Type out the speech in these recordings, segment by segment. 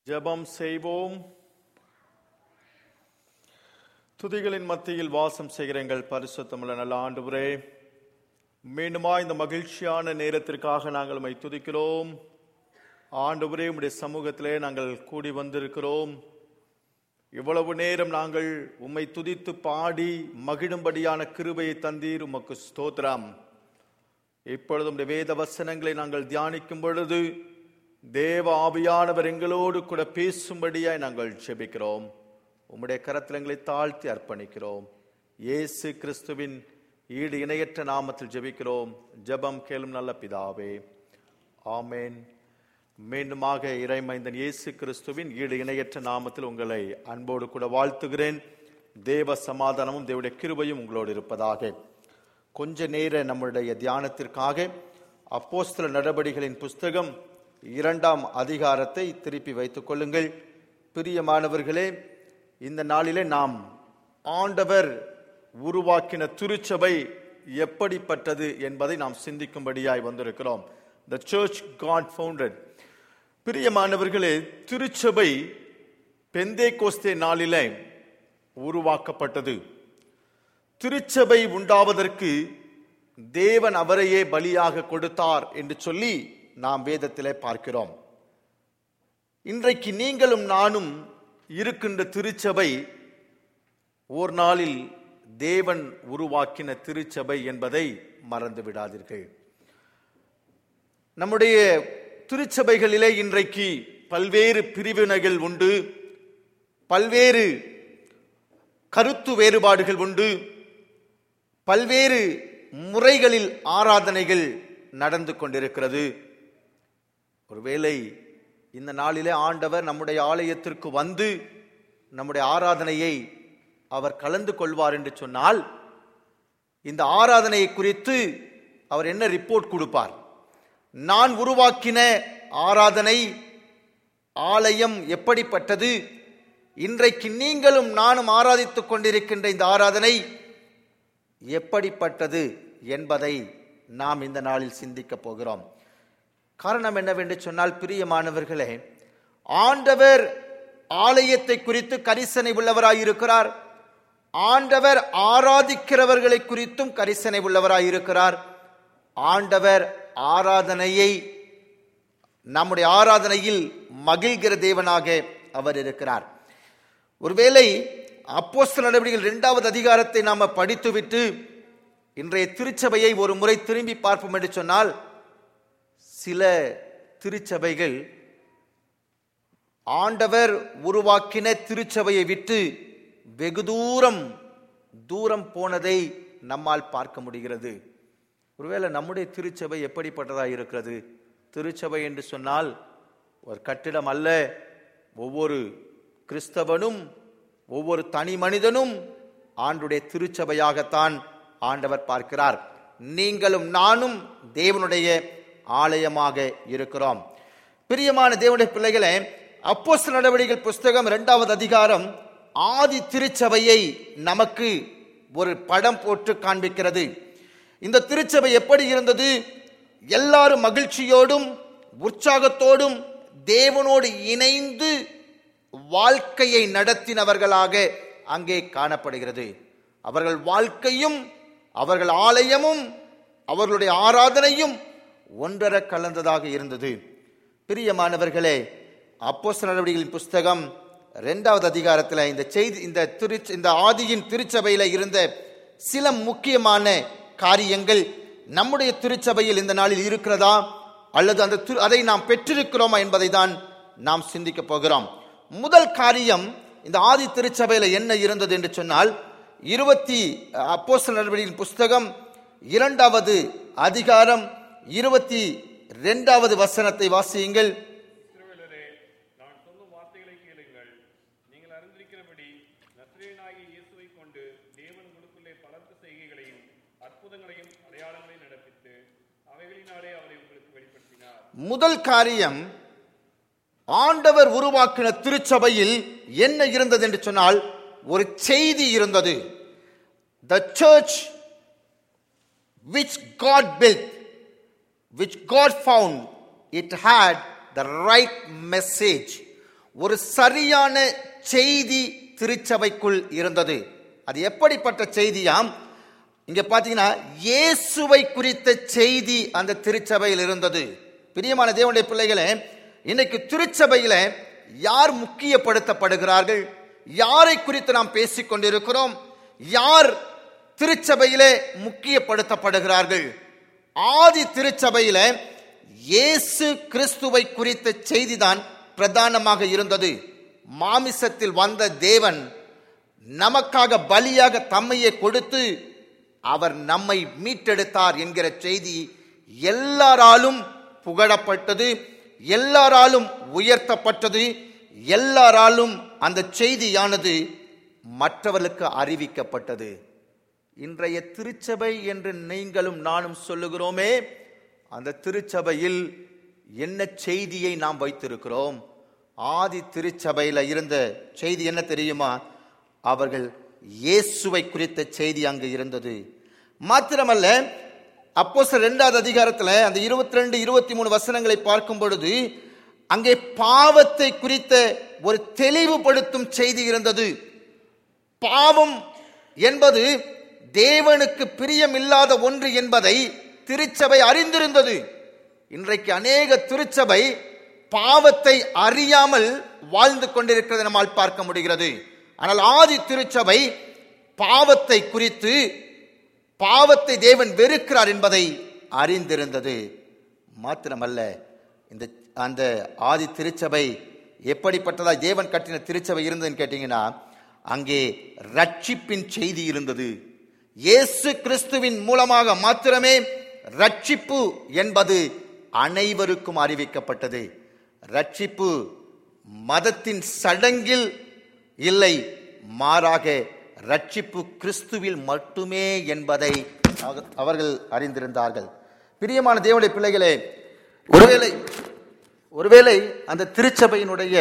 ஜெபம் செய்வோம் துதிகளின் மத்தியில் வாசம் செய்கிற எங்கள் பரிசுத்தமுள்ள நல்ல ஆண்டவரே மீண்டுமா இந்த மகிழ்ச்சியான நேரத்திற்காக நாங்கள் உம்மை துதிக்கிறோம் ஆண்டவரே உம்முடைய சமூகத்திலே நாங்கள் கூடி வந்திருக்கிறோம் இவ்வளவு நேரம் நாங்கள் உம்மை துதித்து பாடி மகிழும்படியான கிருபையை தந்தீர் உமக்கு ஸ்தோத்திரம் இப்பொழுது உம்முடைய வேத வசனங்களை நாங்கள் தியானிக்கும் பொழுது தேவ ஆவியானவர் எங்களோடு கூட பேசும்படியாய் நாங்கள் ஜெபிக்கிறோம் உம்முடைய கரத்தில் எங்களை தாழ்த்தி அர்ப்பணிக்கிறோம் இயேசு கிறிஸ்துவின் ஈடு இணையற்ற நாமத்தில் ஜெபிக்கிறோம் ஜெபம் கேளும் நல்ல பிதாவே ஆமேன் மீண்டுமாக இறைமைந்தன் இயேசு கிறிஸ்துவின் ஈடு இணையற்ற நாமத்தில் உங்களை அன்போடு கூட வாழ்த்துகிறேன் தேவ சமாதானமும் தேவடைய கிருபையும் உங்களோடு இருப்பதாக கொஞ்ச நேர நம்முடைய தியானத்திற்காக அப்போஸ்தல நடபடிகளின் புஸ்தகம் இரண்டாம் அதிகாரத்தை திருப்பி வைத்துக் கொள்ளுங்கள் பிரியமானவர்களே இந்த நாளிலே நாம் ஆண்டவர் உருவாக்கின திருச்சபை எப்படிப்பட்டது என்பதை நாம் சிந்திக்கும்படியாய் வந்திருக்கிறோம் த சர்ச் காட் ஃபவுண்டட் பிரியமானவர்களே திருச்சபை பெந்தே கோஸ்தே நாளிலே உருவாக்கப்பட்டது திருச்சபை உண்டாவதற்கு தேவன் அவரையே பலியாக கொடுத்தார் என்று சொல்லி நாம் வேதத்திலே பார்க்கிறோம் இன்றைக்கு நீங்களும் நானும் இருக்கின்ற திருச்சபை ஓர் நாளில் தேவன் உருவாக்கின திருச்சபை என்பதை மறந்து விடாதீர்கள் நம்முடைய திருச்சபைகளிலே இன்றைக்கு பல்வேறு பிரிவினைகள் உண்டு பல்வேறு கருத்து வேறுபாடுகள் உண்டு பல்வேறு முறைகளில் ஆராதனைகள் நடந்து கொண்டிருக்கிறது ஒருவேளை இந்த நாளிலே ஆண்டவர் நம்முடைய ஆலயத்திற்கு வந்து நம்முடைய ஆராதனையை அவர் கலந்து கொள்வார் என்று சொன்னால் இந்த ஆராதனையை குறித்து அவர் என்ன ரிப்போர்ட் கொடுப்பார் நான் உருவாக்கின ஆராதனை ஆலயம் எப்படிப்பட்டது இன்றைக்கு நீங்களும் நானும் ஆராதித்துக் கொண்டிருக்கின்ற இந்த ஆராதனை எப்படிப்பட்டது என்பதை நாம் இந்த நாளில் சிந்திக்க போகிறோம் காரணம் என்னவென்று சொன்னால் பிரியமானவர்களே ஆண்டவர் ஆலயத்தை குறித்து கரிசனை உள்ளவராயிருக்கிறார் ஆண்டவர் ஆராதிக்கிறவர்களை குறித்தும் கரிசனை உள்ளவராயிருக்கிறார் ஆண்டவர் ஆராதனையை நம்முடைய ஆராதனையில் மகிழ்கிற தேவனாக அவர் இருக்கிறார் ஒருவேளை அப்போஸ்தல நடவடிக்கைகள் இரண்டாவது அதிகாரத்தை நாம படித்துவிட்டு இன்றைய திருச்சபையை ஒரு முறை திரும்பி பார்ப்போம் என்று சொன்னால் சில திருச்சபைகள் ஆண்டவர் உருவாக்கின திருச்சபையை விட்டு வெகு தூரம் தூரம் போனதை நம்மால் பார்க்க முடிகிறது ஒருவேளை நம்முடைய திருச்சபை எப்படிப்பட்டதாக இருக்கிறது திருச்சபை என்று சொன்னால் ஒரு கட்டிடம் அல்ல ஒவ்வொரு கிறிஸ்தவனும் ஒவ்வொரு தனி மனிதனும் ஆண்டுடைய திருச்சபையாகத்தான் ஆண்டவர் பார்க்கிறார் நீங்களும் நானும் தேவனுடைய ஆலயமாக இருக்கிறோம் பிரியமான தேவனுடைய பிள்ளைகளே அப்போஸ் நடவடிக்கைகள் புஸ்தகம் இரண்டாவது அதிகாரம் ஆதி திருச்சபையை நமக்கு ஒரு படம் போட்டு காண்பிக்கிறது இந்த திருச்சபை எப்படி இருந்தது எல்லாரும் மகிழ்ச்சியோடும் உற்சாகத்தோடும் தேவனோடு இணைந்து வாழ்க்கையை நடத்தினவர்களாக அங்கே காணப்படுகிறது அவர்கள் வாழ்க்கையும் அவர்கள் ஆலயமும் அவர்களுடைய ஆராதனையும் ஒன்றர கலந்ததாக இருந்தது பிரியமானவர்களே அப்போஸ் நடவடிக்கைகளின் புஸ்தகம் இரண்டாவது அதிகாரத்தில் இந்த செய்தி இந்த திரு இந்த ஆதியின் திருச்சபையில இருந்த சில முக்கியமான காரியங்கள் நம்முடைய திருச்சபையில் இந்த நாளில் இருக்கிறதா அல்லது அந்த திரு அதை நாம் பெற்றிருக்கிறோமா என்பதை தான் நாம் சிந்திக்க போகிறோம் முதல் காரியம் இந்த ஆதி திருச்சபையில என்ன இருந்தது என்று சொன்னால் இருபத்தி அப்போஸ்தல நடவடிக்கையின் புஸ்தகம் இரண்டாவது அதிகாரம் இருபத்தி இரண்டாவது வசனத்தை வாசியுங்கள் இஸ்ரவேலரே நான் சொல்லும் வார்த்தைகளை கேளுங்கள் நீங்கள் அறிந்திருக்கிறபடி நஸ்ரேனாகிய இயேசுவை கொண்டு தேவன் உங்களுக்குள்ளே பலத்த செய்கைகளையும் அற்புதங்களையும் அடையாளங்களையும் நடப்பித்து அவைகளினாலே அவரை உங்களுக்கு வெளிப்படுத்தினார் முதல் காரியம் ஆண்டவர் உருவாக்கின திருச்சபையில் என்ன இருந்தது என்று சொன்னால் ஒரு செய்தி இருந்தது the church which God built, which God found, it had the right message. ஒரு சரியான செய்தி திருச்சபைக்குள் இருந்தது அது எப்படிப்பட்ட செய்தியாம் இங்க பாத்தீங்கன்னா இயேசுவை குறித்த செய்தி அந்த திருச்சபையில் இருந்தது பிரியமான தேவனுடைய பிள்ளைகளே இன்னைக்கு திருச்சபையில யார் முக்கியப்படுத்தப்படுகிறார்கள் யாரை குறித்து நாம் பேசிக் கொண்டிருக்கிறோம் யார் திருச்சபையிலே முக்கியப்படுத்தப்படுகிறார்கள் ஆதி திருச்சபையில இயேசு கிறிஸ்துவை குறித்த செய்திதான் பிரதானமாக இருந்தது மாமிசத்தில் வந்த தேவன் நமக்காக பலியாக தம்மையே கொடுத்து அவர் நம்மை மீட்டெடுத்தார் என்கிற செய்தி எல்லாராலும் புகழப்பட்டது எல்லாராலும் உயர்த்தப்பட்டது எல்லாராலும் அந்த செய்தியானது மற்றவர்களுக்கு அறிவிக்கப்பட்டது இன்றைய திருச்சபை என்று நீங்களும் நானும் சொல்லுகிறோமே அந்த திருச்சபையில் என்ன செய்தியை நாம் வைத்திருக்கிறோம் ஆதி திருச்சபையில இருந்த செய்தி என்ன தெரியுமா அவர்கள் இயேசுவை குறித்த செய்தி அங்கு இருந்தது மாத்திரமல்ல அப்போ இரண்டாவது அதிகாரத்துல அந்த இருபத்தி ரெண்டு இருபத்தி மூணு வசனங்களை பார்க்கும் பொழுது அங்கே பாவத்தை குறித்த ஒரு தெளிவுபடுத்தும் செய்தி இருந்தது பாவம் என்பது தேவனுக்கு பிரியமில்லாத ஒன்று என்பதை திருச்சபை அறிந்திருந்தது இன்றைக்கு அநேக திருச்சபை பாவத்தை அறியாமல் வாழ்ந்து கொண்டிருக்கிறது நம்மால் பார்க்க முடிகிறது ஆனால் ஆதி திருச்சபை பாவத்தை குறித்து பாவத்தை தேவன் வெறுக்கிறார் என்பதை அறிந்திருந்தது மாத்திரமல்ல இந்த அந்த ஆதி திருச்சபை எப்படிப்பட்டதா தேவன் கட்டின திருச்சபை இருந்ததுன்னு கேட்டீங்கன்னா அங்கே ரட்சிப்பின் செய்தி இருந்தது இயேசு கிறிஸ்துவின் மூலமாக மாத்திரமே ரட்சிப்பு என்பது அனைவருக்கும் அறிவிக்கப்பட்டது ரட்சிப்பு மதத்தின் சடங்கில் இல்லை மாறாக ரட்சிப்பு கிறிஸ்துவில் மட்டுமே என்பதை அவ- அவர்கள் அறிந்திருந்தார்கள் பிரியமான தேவனுடைய பிள்ளைகளே ஒருவேளை ஒருவேளை அந்த திருச்சபையினுடைய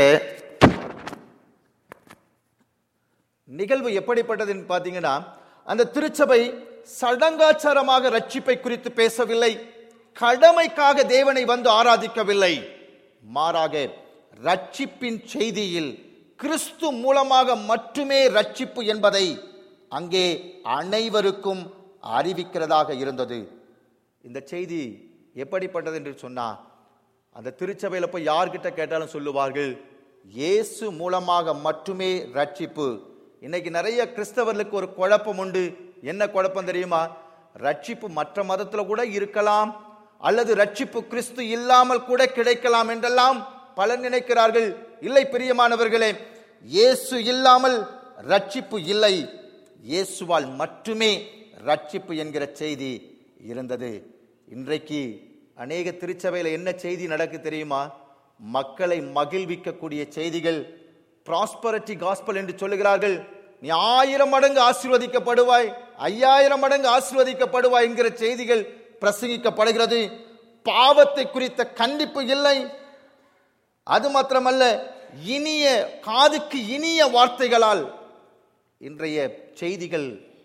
நிகழ்வு எப்படிப்பட்டதுன்னு பார்த்தீங்கன்னா அந்த திருச்சபை சடங்காச்சாரமாக ரட்சிப்பை குறித்து பேசவில்லை கடமைக்காக தேவனை வந்து ஆராதிக்கவில்லை மாறாக ரட்சிப்பின் செய்தியில் கிறிஸ்து மூலமாக மட்டுமே ரட்சிப்பு என்பதை அங்கே அனைவருக்கும் அறிவிக்கிறதாக இருந்தது இந்த செய்தி எப்படிப்பட்டது என்று சொன்னா அந்த திருச்சபையில போய் யார்கிட்ட கேட்டாலும் சொல்லுவார்கள் இயேசு மூலமாக மட்டுமே ரட்சிப்பு இன்னைக்கு நிறைய கிறிஸ்தவர்களுக்கு ஒரு குழப்பம் உண்டு என்ன குழப்பம் தெரியுமா ரட்சிப்பு மற்ற மதத்துல கூட இருக்கலாம் அல்லது ரட்சிப்பு கிறிஸ்து இல்லாமல் கூட கிடைக்கலாம் என்றெல்லாம் பலர் நினைக்கிறார்கள் இல்லை பிரியமானவர்களே இயேசு இல்லாமல் ரட்சிப்பு இல்லை இயேசுவால் மட்டுமே ரட்சிப்பு என்கிற செய்தி இருந்தது இன்றைக்கு அநேக திருச்சபையில் என்ன செய்தி நடக்கு தெரியுமா மக்களை மகிழ்விக்கக்கூடிய செய்திகள் ப்ராஸ்பரிட்டி காஸ்பல் என்று சொல்லுகிறார்கள் நீ ஆயிரம் மடங்கு ஆசீர்வதிக்கப்படுவாய் ஐயாயிரம் மடங்கு ஆசீர்வதிக்கப்படுவாய் என்கிற செய்திகள் பிரசங்கிக்கப்படுகிறது பாவத்தை குறித்த கண்டிப்பு இல்லை அது மாத்திரமல்ல இனிய காதுக்கு இனிய வார்த்தைகளால் இன்றைய செய்திகள்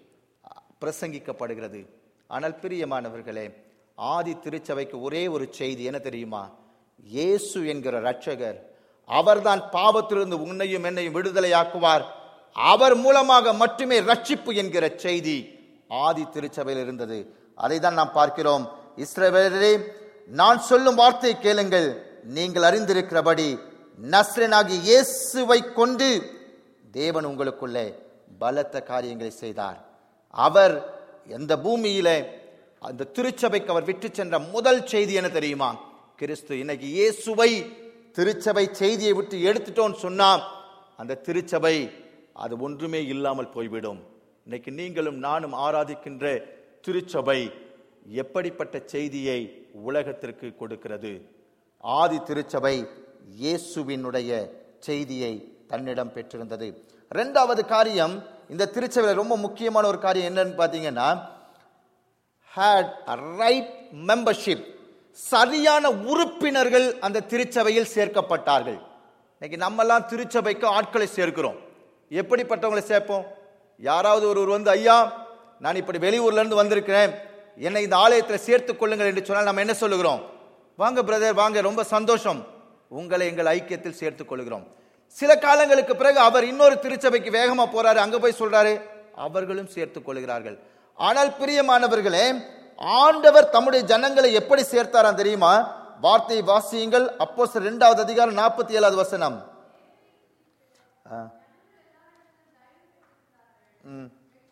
பிரசங்கிக்கப்படுகிறது ஆனால் பிரியமானவர்களே ஆதி திருச்சபைக்கு ஒரே ஒரு செய்தி என்ன தெரியுமா இயேசு என்கிற இரட்சகர் அவர்தான் பாவத்திலிருந்து உன்னையும் என்னையும் விடுதலையாக்குவார் அவர் மூலமாக மட்டுமே ரட்சிப்பு என்கிற செய்தி ஆதி திருச்சபையில் இருந்தது அதை தான் நாம் பார்க்கிறோம் இஸ்ரவேலரே நான் சொல்லும் வார்த்தையை கேளுங்கள் நீங்கள் அறிந்திருக்கிறபடி நஸ்ரனாகி இயேசுவை கொண்டு தேவன் உங்களுக்குள்ளே பலத்த காரியங்களை செய்தார் அவர் எந்த பூமியில அந்த திருச்சபைக்கு அவர் விட்டு சென்ற முதல் செய்தி என்ன தெரியுமா கிறிஸ்து இன்னைக்கு இயேசுவை திருச்சபை செய்தியை விட்டு எடுத்துட்டோம்னு சொன்னா அந்த திருச்சபை அது ஒன்றுமே இல்லாமல் போய்விடும் இன்னைக்கு நீங்களும் நானும் ஆராதிக்கின்ற திருச்சபை எப்படிப்பட்ட செய்தியை உலகத்திற்கு கொடுக்கிறது ஆதி திருச்சபை இயேசுவினுடைய செய்தியை தன்னிடம் பெற்றிருந்தது இரண்டாவது காரியம் இந்த திருச்சபையில் ரொம்ப முக்கியமான ஒரு காரியம் என்னன்னு பார்த்தீங்கன்னா had a right membership சரியான உறுப்பினர்கள் அந்த திருச்சபையில் சேர்க்கப்பட்டார்கள் இன்னைக்கு நம்மெல்லாம் திருச்சபைக்கு ஆட்களை சேர்க்கிறோம் எப்படிப்பட்டவங்களை சேர்ப்போம் யாராவது ஒருவர் வந்து ஐயா நான் இப்படி வெளியூர்ல இருந்து வந்திருக்கிறேன் என்னை இந்த ஆலயத்தில் சேர்த்துக் கொள்ளுங்கள் என்று சொன்னால் நம்ம என்ன சொல்லுகிறோம் வாங்க பிரதர் வாங்க ரொம்ப சந்தோஷம் உங்களை எங்கள் ஐக்கியத்தில் சேர்த்துக் கொள்கிறோம் சில காலங்களுக்கு பிறகு அவர் இன்னொரு திருச்சபைக்கு வேகமா போறாரு அங்க போய் சொல்றாரு அவர்களும் சேர்த்துக் கொள்கிறார்கள் ஆனால் பிரியமானவர்களே ஆண்டவர் தம்முடைய ஜனங்களை எப்படி சேர்த்தாராம் தெரியுமா வார்த்தை வாசியுங்கள் அப்போ இரண்டாவது அதிகாரம் நாற்பத்தி ஏழாவது வசனம் ஆ. ம்.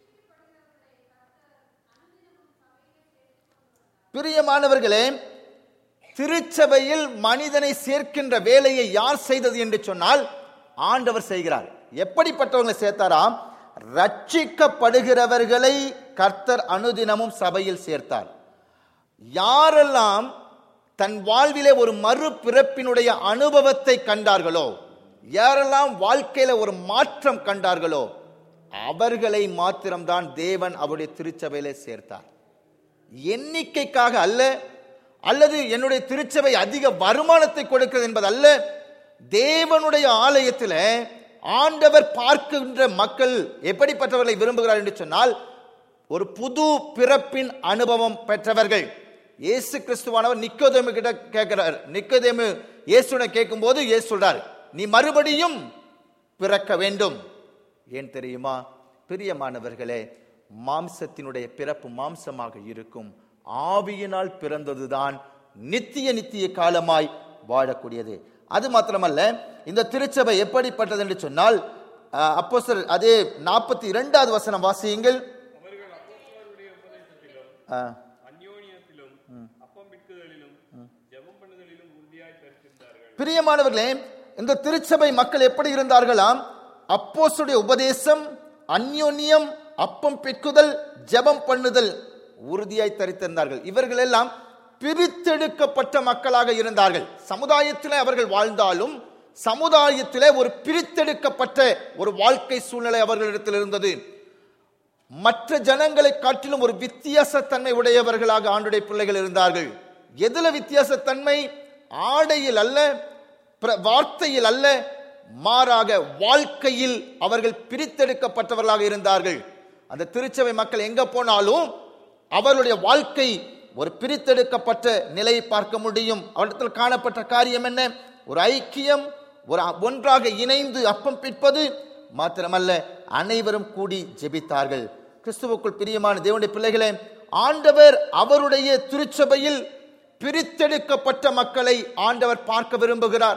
பிரியமானவர்களே திருச்சபையில் மனிதனை சேர்க்கின்ற வேலையை யார் செய்தது என்று சொன்னால் ஆண்டவர் செய்கிறார் எப்படிப்பட்டவங்களை சேர்த்தாராம் ரட்சிக்கப்படுகிறவர்களை கர்த்தர் அனுதினமும் சபையில் சேர்த்தார் யாரெல்லாம் தன் வாழ்விலே ஒரு மறுபிறப்பினுடைய அனுபவத்தை கண்டார்களோ யாரெல்லாம் வாழ்க்கையில ஒரு மாற்றம் கண்டார்களோ அவர்களை மாத்திரம்தான் தேவன் அவருடைய திருச்சபையிலே சேர்த்தார் எண்ணிக்கைக்காக அல்ல அல்லது என்னுடைய திருச்சபை அதிக வருமானத்தை கொடுக்கிறது என்பது அல்ல தேவனுடைய ஆலயத்தில் ஆண்டவர் பார்க்கின்ற மக்கள் எப்படிப்பட்டவர்களை விரும்புகிறார் என்று சொன்னால் ஒரு புது பிறப்பின் அனுபவம் பெற்றவர்கள் இயேசு கிறிஸ்துவானவர் நிக்கோதேமு கிட்ட கேட்கிறார் நிக்கோதேமு இயேசுனை கேட்கும்போது இயேசு சொல்றார் நீ மறுபடியும் பிறக்க வேண்டும் ஏன் தெரியுமா பிரியமானவர்களே மாம்சத்தினுடைய பிறப்பு மாம்சமாக இருக்கும் ஆவியினால் பிறந்ததுதான் நித்திய நித்திய காலமாய் வாழக்கூடியது அது மாத்திரமல்ல இந்த திருச்சபை எப்படிப்பட்டது என்று சொன்னால் அப்போ அதே நாற்பத்தி இரண்டாவது வசனம் வாசியுங்கள் அவர்கள் அப்போஸ்தலருடைய உபதேசத்திலும் ஆ, அந்யோன்யத்திலும் அப்பம் பிட்குதலிலும் ஜெபம் பண்ணுதலிலும் உறுதியாய் தரித்திருந்தார்கள் பிரியமானவர்களே இந்த திருச்சபை மக்கள் எப்படி இருந்தார்களாம் அப்போஸ்தலருடைய உபதேசம் அந்யோன்யம் அப்பம் பெக்குதல் ஜெபம் பண்ணுதல் உறுதியாய் தரித்திருந்தார்கள் இவர்கள் எல்லாம் பிரித்தெடுக்கப்பட்ட மக்களாக இருந்தார்கள் சமுதாயத்திலே அவர்கள் வாழ்ந்தாலும் சமுதாயத்திலே ஒரு பிரித்தெடுக்கப்பட்ட ஒரு வாழ்க்கை சூழ்நிலை அவர்களிடத்தில் இருந்தது மற்ற ஜனங்களை காட்டிலும் ஒரு வித்தியாசத்தன்மை உடையவர்களாக ஆண்டுடைய பிள்ளைகள் இருந்தார்கள் எதுல வித்தியாசத்தன்மை ஆடையில் அல்ல பிர- வார்த்தையில் அல்ல மாறாக வாழ்க்கையில் அவர்கள் பிரித்தெடுக்கப்பட்டவர்களாக இருந்தார்கள் அந்த திருச்சபை மக்கள் எங்க போனாலும் அவர்களுடைய வாழ்க்கை ஒரு பிரித்தெடுக்கப்பட்ட நிலையை பார்க்க முடியும் அவரிடத்தில் காணப்பட்ட காரியம் என்ன ஒரு ஐக்கியம் ஒரு ஒன்றாக இணைந்து அப்பம் பிற்பது மாத்திரமல்ல அனைவரும் கூடி ஜெபித்தார்கள் கிறிஸ்துவுக்குள் பிரியமான தேவனுடைய பிள்ளைகளே ஆண்டவர் அவருடைய திருச்சபையில் பிரித்தெடுக்கப்பட்ட மக்களை ஆண்டவர் பார்க்க விரும்புகிறார்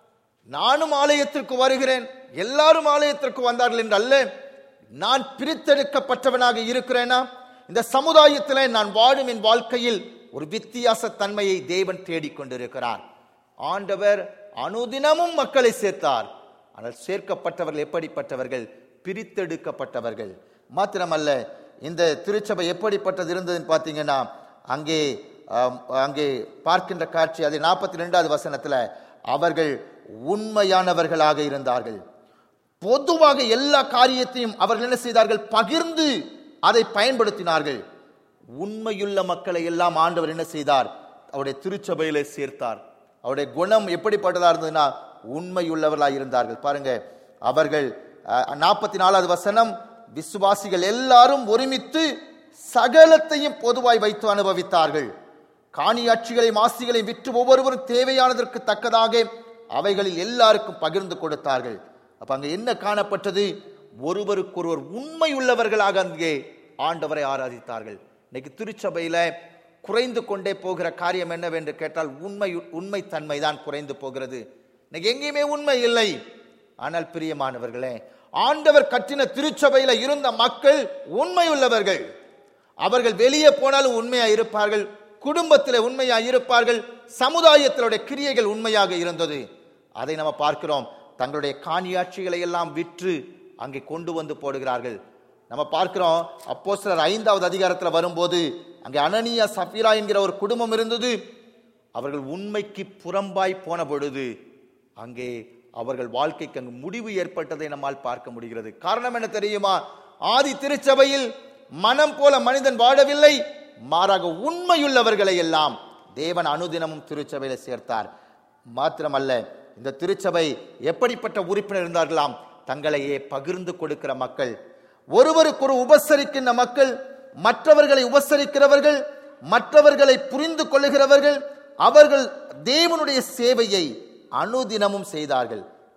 நானும் ஆலயத்திற்கு வருகிறேன் எல்லாரும் ஆலயத்திற்கு வந்தார்கள் என்று அல்ல நான் பிரித்தெடுக்கப்பட்டவனாக இருக்கிறேனா இந்த சமுதாயத்திலே நான் வாழும் என் வாழ்க்கையில் ஒரு வித்தியாச தன்மையை தேவன் தேடிக்கொண்டிருக்கிறார் ஆண்டவர் அனுதினமும் மக்களை சேர்த்தார் ஆனால் சேர்க்கப்பட்டவர்கள் எப்படிப்பட்டவர்கள் பிரித்தெடுக்கப்பட்டவர்கள் மாத்திரமல்ல இந்த திருச்சபை எப்படிப்பட்டது இருந்ததுன்னு பார்த்தீங்கன்னா அங்கே ஆம், அங்கே பார்க்கின்ற காட்சி அது நாற்பத்தி ரெண்டாவது வசனத்துல அவர்கள் உண்மையானவர்களாக இருந்தார்கள் பொதுவாக எல்லா காரியத்தையும் அவர்கள் என்ன செய்தார்கள் பகிர்ந்து அதை பயன்படுத்தினார்கள் உண்மையுள்ள மக்களை எல்லாம் ஆண்டவர் என்ன செய்தார் அவருடைய திருச்சபையிலே சேர்த்தார் அவருடைய குணம் எப்படிப்பட்டதா இருந்ததுன்னா உண்மையுள்ளவர்களாக இருந்தார்கள் பாருங்க அவர்கள் நாற்பத்தி நாலாவது வசனம் விசுவாசிகள் எல்லாரும் ஒருமித்து சகலத்தையும் பொதுவாய் வைத்து அனுபவித்தார்கள் காணியாட்சிகளையும் ஆசிகளையும் விற்று ஒவ்வொருவரும் தேவையானதற்கு தக்கதாக அவைகளில் எல்லாருக்கும் பகிர்ந்து கொடுத்தார்கள் அப்ப அங்க என்ன காணப்பட்டது ஒருவருக்கொருவர் உண்மை உள்ளவர்களாக அங்கே ஆண்டவரை ஆராதித்தார்கள் இன்னைக்கு திருச்சபையில குறைந்து கொண்டே போகிற காரியம் என்னவென்று கேட்டால் உண்மை உண்மை தன்மை தான் குறைந்து போகிறது இன்னைக்கு எங்கேயுமே உண்மை இல்லை ஆனால் பிரியமானவர்களே ஆண்டவர் கட்டின திருச்சபையில இருந்த மக்கள் உண்மை உள்ளவர்கள் அவர்கள் வெளியே போனாலும் உண்மையா இருப்பார்கள் குடும்பத்தில் உண்மையா இருப்பார்கள் சமுதாயத்தினுடைய கிரியைகள் உண்மையாக இருந்தது அதை நம்ம பார்க்கிறோம் தங்களுடைய காணியாட்சிகளை எல்லாம் விற்று அங்கே கொண்டு வந்து போடுகிறார்கள் நம்ம பார்க்கிறோம் அப்போ சிலர் ஐந்தாவது அதிகாரத்தில் வரும்போது அங்கே அனனியா சஃபீரா என்கிற ஒரு குடும்பம் இருந்தது அவர்கள் உண்மைக்கு புறம்பாய் போன பொழுது அங்கே அவர்கள் வாழ்க்கைக்கு அங்கு முடிவு ஏற்பட்டதை நம்மால் பார்க்க முடிகிறது காரணம் என்ன தெரியுமா ஆதி திருச்சபையில் மனம் போல மனிதன் வாழவில்லை மாறாக உண்மையுள்ளவர்களை எல்லாம் தேவன் அனுதினமும் திருச்சபையில சேர்த்தார் மாத்திரமல்ல இந்த திருச்சபை எப்படிப்பட்ட உறுப்பினர் இருந்தார்களாம் தங்களையே பகிர்ந்து கொடுக்கிற மக்கள் ஒருவருக்கொரு உபசரிக்கின்ற மக்கள் மற்றவர்களை உபசரிக்கிறவர்கள் மற்றவர்களை புரிந்து கொள்ளுகிறவர்கள் அவர்கள் தேவனுடைய சேவையை அனுதினமும் செய்தார்கள்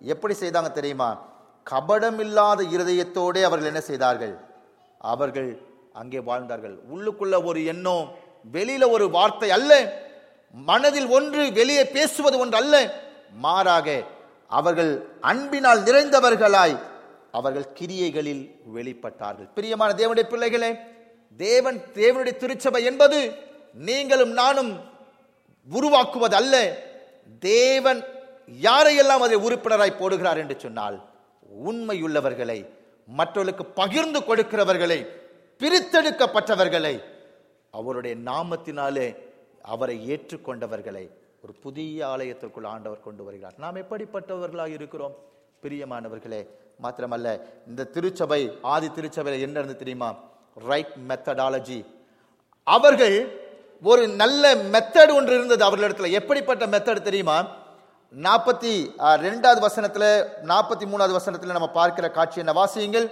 எப்படி செய்தாங்க தெரியுமா கபடமில்லாத இருதயத்தோடே அவர்கள் என்ன செய்தார்கள் அவர்கள் அங்கே வாழ்ந்தார்கள் உள்ளுக்குள்ள ஒரு எண்ணம் வெளியில ஒரு வார்த்தை அல்ல மனதில் ஒன்று வெளியே பேசுவது ஒன்று அல்ல மாறாக அவர்கள் அன்பினால் நிறைந்தவர்களாய் அவர்கள் கிரியைகளில் வெளிப்பட்டார்கள் பிரியமான தேவனுடைய பிள்ளைகளே தேவன் தேவனுடைய திருச்சபை என்பது நீங்களும் நானும் உருவாக்குவது அல்ல தேவன் யாரையெல்லாம் அதை உறுப்பினராய் போடுகிறார் என்று சொன்னால் உண்மையுள்ளவர்களை மற்றவர்களுக்கு பகிர்ந்து கொடுக்கிறவர்களை பிரித்தெடுக்கப்பட்டவர்களை அவருடைய நாமத்தினாலே அவரை ஏற்றுக்கொண்டவர்களை ஒரு புதிய ஆலயத்திற்குள் ஆண்டவர் கொண்டு வருகிறார் நாம் எப்படிப்பட்டவர்களாக இருக்கிறோம் பிரியமானவர்களே மாத்திரமல்ல இந்த திருச்சபை ஆதி திருச்சபையில் என்ன இருந்து தெரியுமா ரைட் மெத்தடாலஜி அவர்கள் ஒரு நல்ல மெத்தட் ஒன்று இருந்தது அவர்களிடத்துல எப்படிப்பட்ட மெத்தட் தெரியுமா நாற்பத்தி ரெண்டாவது வசனத்துல நாற்பத்தி மூணாவது வசனத்துல நம்ம பார்க்கிற காட்சி என்ன வாசியுங்கள்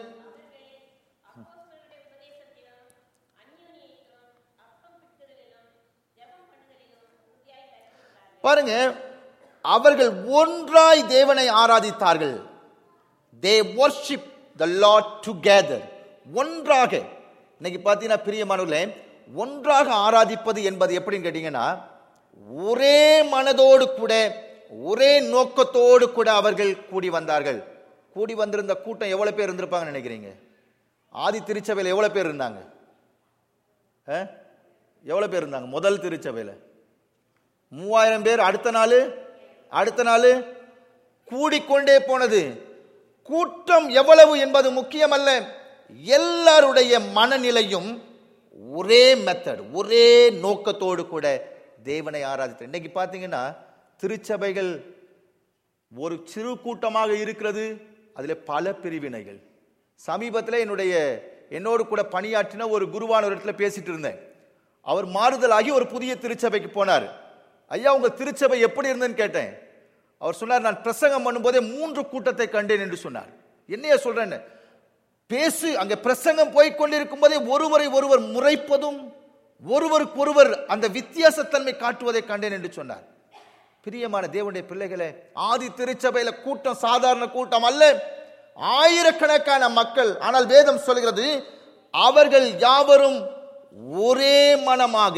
பாருங்க அவர்கள் ஒன்றாய் தேவனை ஆராதித்தார்கள் they worship the lord together ஒன்றாக இன்னைக்கு பார்த்தீங்கன்னா பிரியமானவர்களே ஒன்றாக ஆராதிப்பது என்பது எப்படின்னு கேட்டீங்கன்னா ஒரே மனதோடு கூட ஒரே நோக்கத்தோடு கூட அவர்கள் கூடி வந்தார்கள் கூடி வந்திருந்த கூட்டம் எவ்வளவு பேர் இருந்திருப்பாங்கன்னு நினைக்கிறீங்க ஆதி திருச்சபையில் எவ்வளவு பேர் இருந்தாங்க அஹ்? எவ்வளவு பேர் இருந்தாங்க முதல் திருச்சபையில் மூவாயிரம் பேர் அடுத்த நாள் அடுத்த நாள் கூடிக்கொண்டே போனது கூட்டம் எவ்வளவு என்பது முக்கியமல்ல எல்லாருடைய மனநிலையும் ஒரே மெத்தட் ஒரே நோக்கத்தோடு கூட தேவனை ஆராதித்த இன்னைக்கு பார்த்தீங்கன்னா திருச்சபைகள் ஒரு சிறு கூட்டமாக இருக்கிறது அதில் பல பிரிவினைகள் சமீபத்தில் என்னுடைய என்னோடு கூட பணியாற்றின ஒரு குருவான ஒரு இடத்துல பேசிட்டு இருந்தேன் அவர் மாறுதலாகி ஒரு புதிய திருச்சபைக்கு போனார் ஐயா உங்க திருச்சபை எப்படி இருந்ததுன்னு கேட்டேன் அவர் சொன்னார் நான் பிரசங்கம் பண்ணும்போதே மூன்று கூட்டத்தை கண்டேன் என்று சொன்னார் என்னைய சொல்றேன்னு பேசு அங்க பிரசங்கம் போய் கொண்டிருக்கும் போதே ஒருவரை ஒருவர் முறைப்பதும் ஒருவருக்கு ஒருவர் அந்த வித்தியாசத்தன்மை காட்டுவதை கண்டேன் என்று சொன்னார் பிரியமான தேவனுடைய பிள்ளைகளே ஆதி திருச்சபையில கூட்டம் சாதாரண கூட்டம் அல்ல ஆயிரக்கணக்கான மக்கள் ஆனால் வேதம் சொல்கிறது அவர்கள் யாவரும் ஒரே மனமாக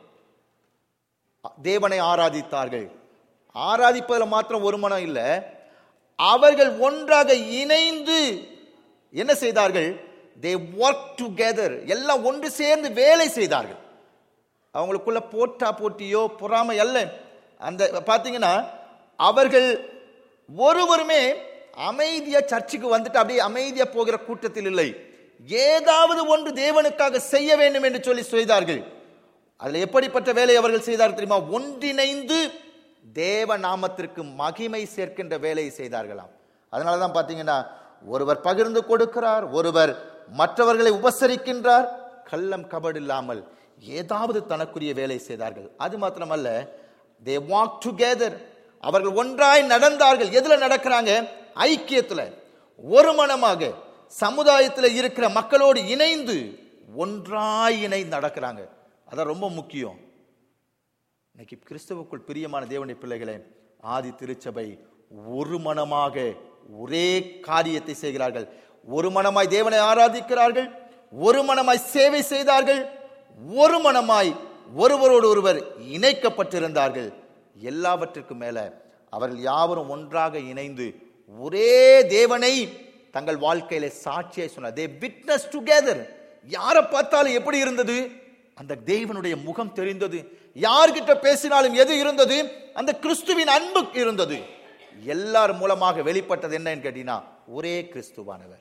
தேவனை ஆராதித்தார்கள் ஆராதிப்பதில் மாத்திரம் ஒரு மனம் இல்லை அவர்கள் ஒன்றாக இணைந்து என்ன செய்தார்கள் தே ஒர்க் டுகெதர் எல்லாம் ஒன்று சேர்ந்து வேலை செய்தார்கள் அவங்களுக்குள்ள போட்டா போட்டியோ பொறாமை அல்ல அந்த பார்த்தீங்கன்னா அவர்கள் ஒருவருமே அமைதியா சர்ச்சுக்கு வந்துட்டு அப்படியே அமைதியா போகிற கூட்டத்தில் இல்லை ஏதாவது ஒன்று தேவனுக்காக செய்ய வேண்டும் என்று சொல்லி செய்தார்கள் அதுல எப்படிப்பட்ட வேலை அவர்கள் செய்தார்கள் தெரியுமா ஒன்றிணைந்து தேவ நாமத்திற்கு மகிமை சேர்க்கின்ற வேலையை செய்தார்களாம் அதனால தான் பார்த்தீங்கன்னா ஒருவர் பகிர்ந்து கொடுக்கிறார் ஒருவர் மற்றவர்களை உபசரிக்கின்றார் கள்ளம் கபடு இல்லாமல் ஏதாவது தனக்குரிய வேலை செய்தார்கள் அது மாத்திரமல்ல தே வாக் டுகெதர் அவர்கள் ஒன்றாய் நடந்தார்கள் எதுல நடக்கிறாங்க ஐக்கியத்துல ஒரு மனமாக சமுதாயத்தில் இருக்கிற மக்களோடு இணைந்து ஒன்றாய் இணைந்து நடக்கிறாங்க அதான் ரொம்ப முக்கியம் இன்னைக்கு கிறிஸ்துவுக்குள் பிரியமான தேவனுடைய பிள்ளைகளே ஆதி திருச்சபை ஒரு மனமாக ஒரே காரியத்தை செய்கிறார்கள் ஒரு மனமாய் தேவனை ஆராதிக்கிறார்கள் ஒரு மனமாய் சேவை செய்தார்கள் ஒரு மனமாய் ஒருவரோடு ஒருவர் இணைக்கப்பட்டிருந்தார்கள் எல்லாவற்றிற்கும் மேல அவர்கள் யாவரும் ஒன்றாக இணைந்து ஒரே தேவனை தங்கள் வாழ்க்கையில சாட்சியை சொன்னார் தே விட்னஸ் டுகெதர் யாரை பார்த்தாலும் எப்படி இருந்தது அந்த தேவனுடைய முகம் தெரிந்தது யார்கிட்ட பேசினாலும் எது இருந்தது அந்த கிறிஸ்துவின் அன்பு இருந்தது எல்லார் மூலமாக வெளிப்பட்டது என்னன்னு கேட்டீங்கன்னா ஒரே கிறிஸ்துவானவர்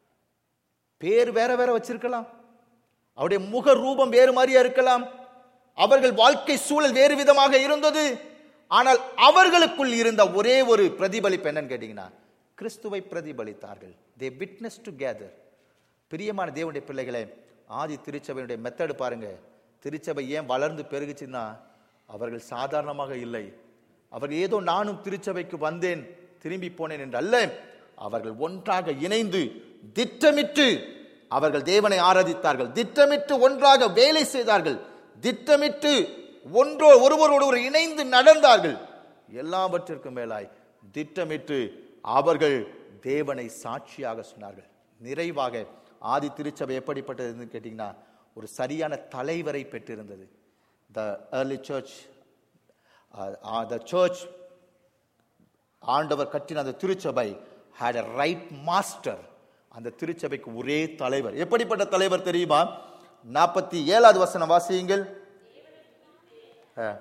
பேர் வேற வேற வச்சிருக்கலாம் அவருடைய முக ரூபம் வேறு மாதிரியா இருக்கலாம் அவர்கள் வாழ்க்கை சூழல் வேறு விதமாக இருந்தது ஆனால் அவர்களுக்குள் இருந்த ஒரே ஒரு பிரதிபலிப்பு என்னன்னு கேட்டீங்கன்னா கிறிஸ்துவை பிரதிபலித்தார்கள் தே விட்னஸ் டுகெதர் பிரியமான தேவனுடைய பிள்ளைகளே ஆதி திருச்சபையினுடைய மெத்தடு பாருங்க திருச்சபை ஏன் வளர்ந்து பெருகுச்சுன்னா அவர்கள் சாதாரணமாக இல்லை அவர் ஏதோ நானும் திருச்சபைக்கு வந்தேன் திரும்பி போனேன் என்று அல்ல அவர்கள் ஒன்றாக இணைந்து திட்டமிட்டு அவர்கள் தேவனை ஆராதித்தார்கள் திட்டமிட்டு ஒன்றாக வேலை செய்தார்கள் திட்டமிட்டு ஒன்றோ ஒருவரோடு ஒரு இணைந்து நடந்தார்கள் எல்லாவற்றிற்கும் மேலாய் திட்டமிட்டு அவர்கள் தேவனை சாட்சியாக சொன்னார்கள் நிறைவாக ஆதி திருச்சபை எப்படிப்பட்டதுன்னு கேட்டிங்கன்னா ஒரு சரியான தலைவரை பெற்றிருந்தது the early church the church ஆண்டவர் கட்டின அந்த திருச்சபை ஹேட் அ ரைட் மாஸ்டர் அந்த திருச்சபைக்கு ஒரே தலைவர் எப்படிப்பட்ட தலைவர் தெரியுமா நாற்பத்தி ஏழாவது வசனம் வாசியுங்கள் ஆ.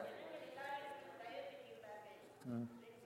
ம்.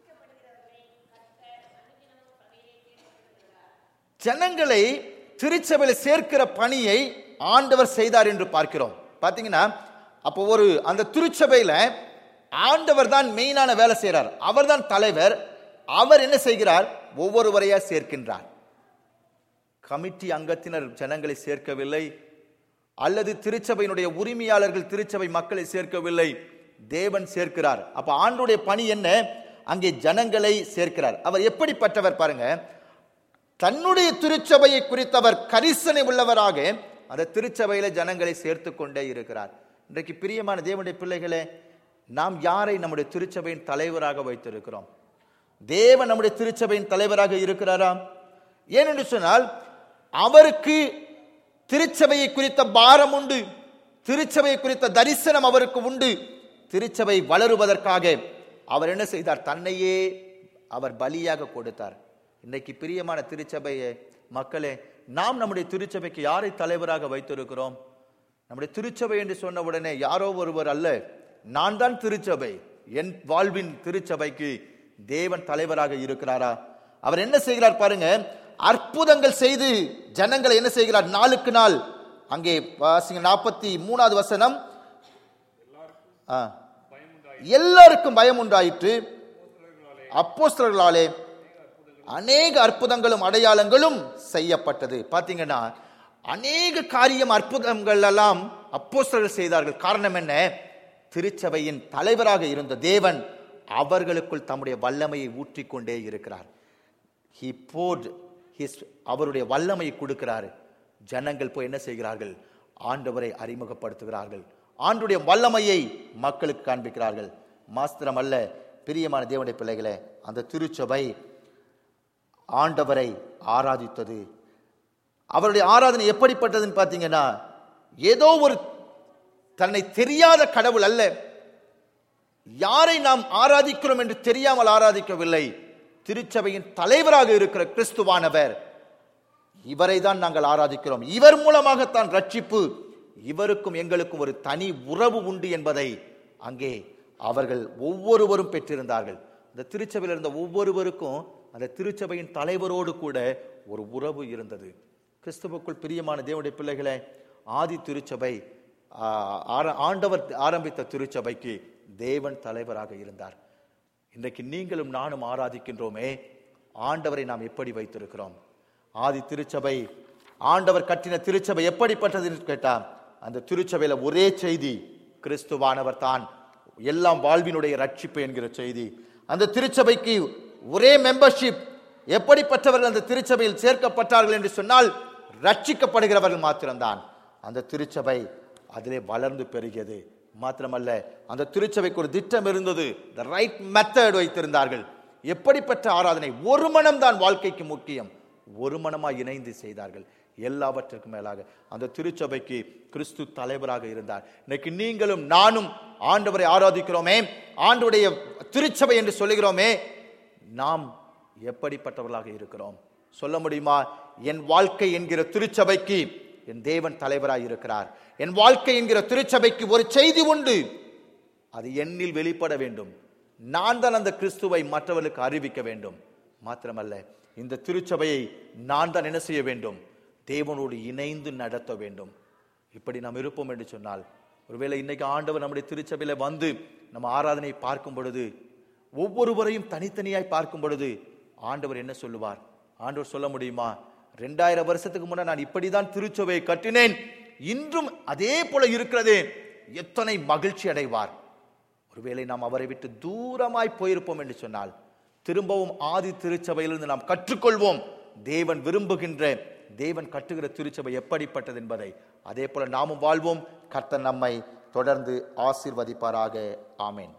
ஜனங்களை திருச்சபையில் சேர்க்கிற பணியை ஆண்டவர் செய்தார் என்று பார்க்கிறோம் பாத்தீங்கன்னா அப்போ ஒரு அந்த திருச்சபையில ஆண்டவர் தான் மெயினான வேலை செய்கிறார் அவர்தான் தலைவர் அவர் என்ன செய்கிறார் ஒவ்வொருவரையா சேர்க்கின்றார் கமிட்டி அங்கத்தினர் ஜனங்களை சேர்க்கவில்லை அல்லது திருச்சபையினுடைய உரிமையாளர்கள் திருச்சபை மக்களை சேர்க்கவில்லை தேவன் சேர்க்கிறார் அப்ப ஆண்டுடைய பணி என்ன அங்கே ஜனங்களை சேர்க்கிறார் அவர் எப்படிப்பட்டவர் பாருங்க தன்னுடைய திருச்சபையை குறித்தவர் கரிசனை உள்ளவராக அந்த திருச்சபையில ஜனங்களை சேர்த்து கொண்டே இருக்கிறார் இன்றைக்கு பிரியமான தேவனுடைய பிள்ளைகளே நாம் யாரை நம்முடைய திருச்சபையின் தலைவராக வைத்திருக்கிறோம் தேவன் நம்முடைய திருச்சபையின் தலைவராக இருக்கிறாரா ஏனென்று சொன்னால் அவருக்கு திருச்சபையை குறித்த பாரம் உண்டு திருச்சபையை குறித்த தரிசனம் அவருக்கு உண்டு திருச்சபை வளருவதற்காக அவர் என்ன செய்தார் தன்னையே அவர் பலியாக கொடுத்தார் இன்னைக்கு பிரியமான திருச்சபையை மக்களே நாம் நம்முடைய திருச்சபைக்கு யாரை தலைவராக வைத்திருக்கிறோம் நம்முடைய திருச்சபை என்று சொன்ன உடனே யாரோ ஒருவர் அல்ல நான் தான் திருச்சபை என் வாழ்வின் திருச்சபைக்கு தேவன் தலைவராக இருக்கிறாரா அவர் என்ன செய்கிறார் பாருங்க அற்புதங்கள் செய்து ஜனங்களை என்ன செய்கிறார் நாளுக்கு நாள் அங்கே வாசிங்க நாற்பத்தி மூணாவது வசனம் ஆ. எல்லாருக்கும் பயம் உண்டாயிற்று அப்போஸ்தலர்களாலே அநேக அற்புதங்களும் அடையாளங்களும் செய்யப்பட்டது பாத்தீங்கன்னா அநேக காரியம் அற்புதங்கள் எல்லாம் அப்போஸ்தலர்கள் செய்தார்கள் காரணம் என்ன திருச்சபையின் தலைவராக இருந்த தேவன் அவர்களுக்குள் தம்முடைய வல்லமையை ஊற்றிக்கொண்டே இருக்கிறார் he poured his அவருடைய வல்லமையை கொடுக்கிறாரு ஜனங்கள் போய் என்ன செய்கிறார்கள் ஆண்டவரை அறிமுகப்படுத்துகிறார்கள் ஆண்டுடைய வல்லமையை மக்களுக்கு காண்பிக்கிறார்கள் மாஸ்திரம் அல்ல பிரியமான தேவனுடைய பிள்ளைகளே அந்த திருச்சபை ஆண்டவரை ஆராதித்தது அவருடைய ஆராதனை எப்படிப்பட்டதுன்னு பார்த்தீங்கன்னா ஏதோ ஒரு தன்னை தெரியாத கடவுள் அல்ல யாரை நாம் ஆராதிக்கிறோம் என்று தெரியாமல் ஆராதிக்கவில்லை திருச்சபையின் தலைவராக இருக்கிற கிறிஸ்துவானவர் இவரை தான் நாங்கள் ஆராதிக்கிறோம் இவர் மூலமாகத்தான் ரட்சிப்பு இவருக்கும் எங்களுக்கும் ஒரு தனி உறவு உண்டு என்பதை அங்கே அவர்கள் ஒவ்வொருவரும் பெற்றிருந்தார்கள் அந்த திருச்சபையில் இருந்த ஒவ்வொருவருக்கும் அந்த திருச்சபையின் தலைவரோடு கூட ஒரு உறவு இருந்தது கிறிஸ்துவுக்குள் பிரியமான தேவனுடைய பிள்ளைகளே ஆதி திருச்சபை ஆ, ஆர- ஆண்டவர் ஆரம்பித்த திருச்சபைக்கு தேவன் தலைவராக இருந்தார் இன்றைக்கு நீங்களும் நானும் ஆராதிக்கின்றோமே ஆண்டவரை நாம் எப்படி வைத்திருக்கிறோம் ஆதி திருச்சபை ஆண்டவர் கட்டின திருச்சபை எப்படிப்பட்டதுன்னு கேட்டா அந்த திருச்சபையில ஒரே செய்தி கிறிஸ்துவானவர் தான் எல்லாம் வாழ்வினுடைய ரட்சிப்பு என்கிற செய்தி அந்த திருச்சபைக்கு ஒரே மெம்பர்ஷிப் எப்படிப்பட்டவர்கள் அந்த திருச்சபையில் சேர்க்கப்பட்டார்கள் என்று சொன்னால் ரட்சிக்கப்படுகிறவர்கள் மாத்திரம்தான் அந்த திருச்சபை அதிலே வளர்ந்து பெருகியது மாத்திரமல்ல அந்த திருச்சபைக்கு ஒரு திட்டம் இருந்தது த ரைட் மெத்தட் வைத்திருந்தார்கள் எப்படிப்பட்ட ஆராதனை ஒரு மனம் தான் வாழ்க்கைக்கு முக்கியம் ஒரு மனமாய் இணைந்து செய்தார்கள் எல்லாவற்றிற்கும் மேலாக அந்த திருச்சபைக்கு கிறிஸ்து தலைவராக இருந்தார் இன்னைக்கு நீங்களும் நானும் ஆண்டவரை ஆராதிக்கிறோமே ஆண்டவருடைய திருச்சபை என்று சொல்லுகிறோமே நாம் எப்படிப்பட்டவர்களாக இருக்கிறோம் சொல்ல முடியுமா என் வாழ்க்கை என்கிற திருச்சபைக்கு என் தேவன் தலைவராய் இருக்கிறார் என் வாழ்க்கை என்கிற திருச்சபைக்கு ஒரு செய்தி உண்டு அது என்னில் வெளிப்பட வேண்டும் நான் தான் அந்த கிறிஸ்துவை மற்றவர்களுக்கு அறிவிக்க வேண்டும் மாத்திரமல்ல இந்த திருச்சபையை நான் தான் என்ன செய்ய வேண்டும் தேவனோடு இணைந்து நடத்த வேண்டும் இப்படி நாம் இருப்போம் என்று சொன்னால் ஒருவேளை இன்னைக்கு ஆண்டவர் நம்முடைய திருச்சபையில வந்து நம்ம ஆராதனை பார்க்கும் பொழுது ஒவ்வொருவரையும் தனித்தனியாய் பார்க்கும் பொழுது ஆண்டவர் என்ன சொல்லுவார் ஆண்டவர் சொல்ல முடியுமா ரெண்டாயிரம் வருஷத்துக்கு முன்ன நான் இப்படிதான் திருச்சபையை கட்டினேன் இன்றும் அதே போல இருக்கிறதே எத்தனை மகிழ்ச்சி அடைவார் ஒருவேளை நாம் அவரை விட்டு தூரமாய் போயிருப்போம் என்று சொன்னால் திரும்பவும் ஆதி திருச்சபையிலிருந்து நாம் கற்றுக்கொள்வோம் தேவன் விரும்புகின்ற தேவன் கட்டுகிற திருச்சபை எப்படிப்பட்டது என்பதை அதே போல நாமும் வாழ்வோம் கர்த்தர் நம்மை தொடர்ந்து ஆசீர்வதிப்பாராக ஆமேன்